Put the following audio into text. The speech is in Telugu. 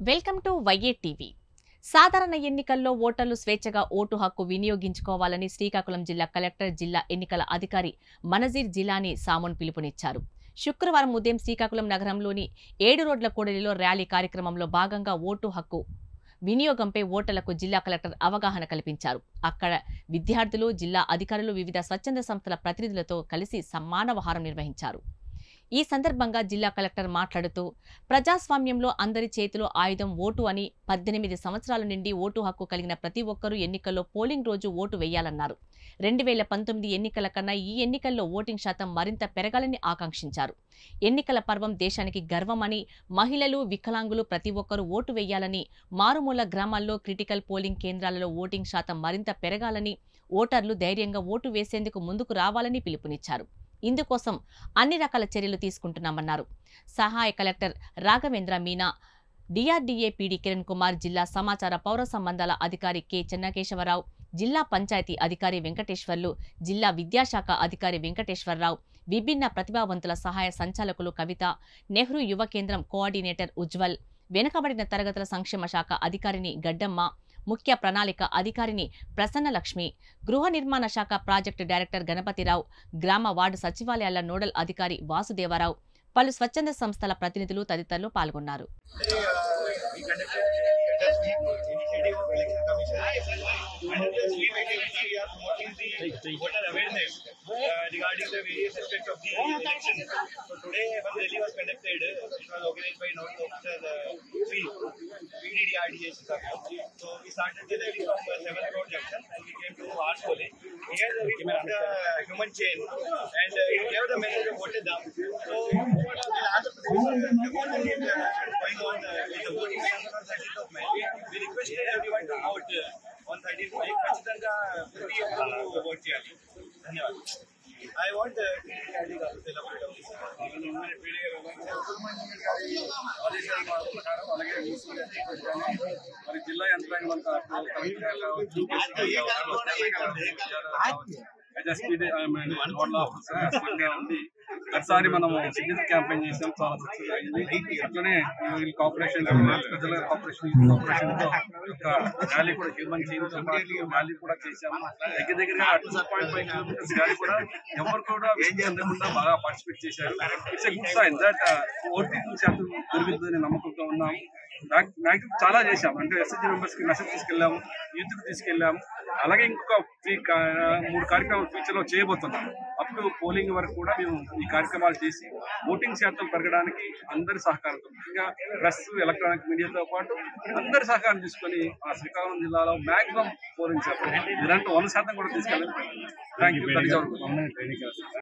వెల్కమ్ టు వైఏ టీవీ సాధారణ ఎన్నికల్లో ఓటర్లు స్వేచ్ఛగా ఓటు హక్కు వినియోగించుకోవాలని శ్రీకాకుళం జిల్లా కలెక్టర్ జిల్లా ఎన్నికల అధికారి మనజీర్ జిలానీ సామున్ పిలుపునిచ్చారు శుక్రవారం ఉదయం శ్రీకాకుళం నగరంలోని ఏడు రోడ్ల కూడలిలో ర్యాలీ కార్యక్రమంలో భాగంగా ఓటు హక్కు వినియోగంపై ఓటర్లకు జిల్లా కలెక్టర్ అవగాహన కల్పించారు అక్కడ విద్యార్థులు జిల్లా అధికారులు వివిధ స్వచ్ఛంద సంస్థల ప్రతినిధులతో కలిసి సమ్మానవహారం నిర్వహించారు ఈ సందర్భంగా జిల్లా కలెక్టర్ మాట్లాడుతూ ప్రజాస్వామ్యంలో అందరి చేతిలో ఆయుధం ఓటు అని పద్దెనిమిది సంవత్సరాల నుండి ఓటు హక్కు కలిగిన ప్రతి ఒక్కరూ ఎన్నికల్లో పోలింగ్ రోజు ఓటు వేయాలన్నారు రెండు వేల పంతొమ్మిది ఎన్నికల కన్నా ఈ ఎన్నికల్లో ఓటింగ్ శాతం మరింత పెరగాలని ఆకాంక్షించారు ఎన్నికల పర్వం దేశానికి గర్వమని మహిళలు వికలాంగులు ప్రతి ఒక్కరూ ఓటు వేయాలని మారుమూల గ్రామాల్లో క్రిటికల్ పోలింగ్ కేంద్రాలలో ఓటింగ్ శాతం మరింత పెరగాలని ఓటర్లు ధైర్యంగా ఓటు వేసేందుకు ముందుకు రావాలని పిలుపునిచ్చారు ఇందుకోసం అన్ని రకాల చర్యలు తీసుకుంటున్నామన్నారు సహాయ collector Raghavendra Meena DRDA PD Kiran Kumar జిల్లా సమాచార పౌర సంబంధాల అధికారి కె చెన్నకేశవరావు జిల్లా పంచాయతీ అధికారి వెంకటేశ్వర్లు జిల్లా విద్యాశాఖ అధికారి వెంకటేశ్వరరావు విభిన్న ప్రతిభావంతుల సహాయ సంచాలకులు కవిత నెహ్రూ యువ కేంద్రం కోఆర్డినేటర్ ఉజ్వల్ వెనుకబడిన తరగతుల సంక్షేమ శాఖ అధికారిని గడ్డమ్మ ముఖ్య ప్రణాళిక అధికారిని ప్రసన్నలక్ష్మి గృహ నిర్మాణ శాఖ ప్రాజెక్టు డైరెక్టర్ గణపతిరావు గ్రామ వార్డు సచివాలయాల నోడల్ అధికారి వాసుదేవరావు పలు స్వచ్ఛంద సంస్థల ప్రతినిధులు తదితరులు పాల్గొన్నారు we conducted let us meet initiative of election commission and let us meet activity we are promoting the voter awareness uh, regarding the various aspects of the election. So today one rally was conducted, it was organized by North Officer uh, Field, PDDRDA Shisakam. So we started the rally from uh, 7th Road Junction and we came to Arts College. Here we put the human chain and uh, we gave the message of vote down. So in Andhra Pradesh, uh, the vote is uh, going on uh, with the voting session on 30th of May. We requested everyone to vote uh, on 30th May. ఖచ్చితంగా ప్రతి ఒక్కరు vote చేయాలి ధన్యవాదాలు I want uh, TDD గారు to elaborate on this. ఆదేశాల ప్రకారం అలాగే ఈసీ గారి కానీ మరి జిల్లా యంత్రాంగం అంతా అటు కలెక్టర్ కావచ్చు, ఎస్పీ నోడల్ ఆఫీసర్ ఎస్పీ ఉంది ఒకసారి మనం సిగ్నేచర్ క్యాంపెయిన్ చేసాం చాలా సక్సెస్ అయింది అట్లనే వీళ్ళ కోఆపరేషన్ ప్రజల కోఆపరేషన్ కోఆపరేషన్ తో ఒక ర్యాలీ కూడా హ్యూమన్ చైన్ తో పాటు ర్యాలీ కూడా చేశాము దగ్గర దగ్గరగా two point five kilometres rally కూడా ఎవరు కూడా ఏం చెందకుండా బాగా పార్టిసిపేట్ చేశారు it's good sign that voting శాతం పెరుగుతుందని నమ్మకంతో ఉన్నాము మ్యాక్సిమం చాలా చేశాం అంటే ఎస్ఎస్జీ మెంబర్స్ కి మెసేజ్ తీసుకెళ్ళాము యూత్ కి తీసుకెళ్ళాము అలాగే ఇంకొక త్రీ కా- మూడు కార్యక్రమాలు ఫ్యూచర్ లో చేయబోతున్నాం అప్ టు పోలింగ్ వరకు కూడా మేము ఈ కార్యక్రమాలు చేసి ఓటింగ్ శాతం పెరగడానికి అందరి సహకారంతో ముఖ్యంగా ప్రెస్ ఎలక్ట్రానిక్ మీడియాతో పాటు అందరి సహకారం తీసుకొని ఆ శ్రీకాకుళం జిల్లాలో మాక్సిమం పోలింగ్ శాతం ఇలాంటి వంద శాతం కూడా తీసుకెళ్ళాలి థ్యాంక్ యూ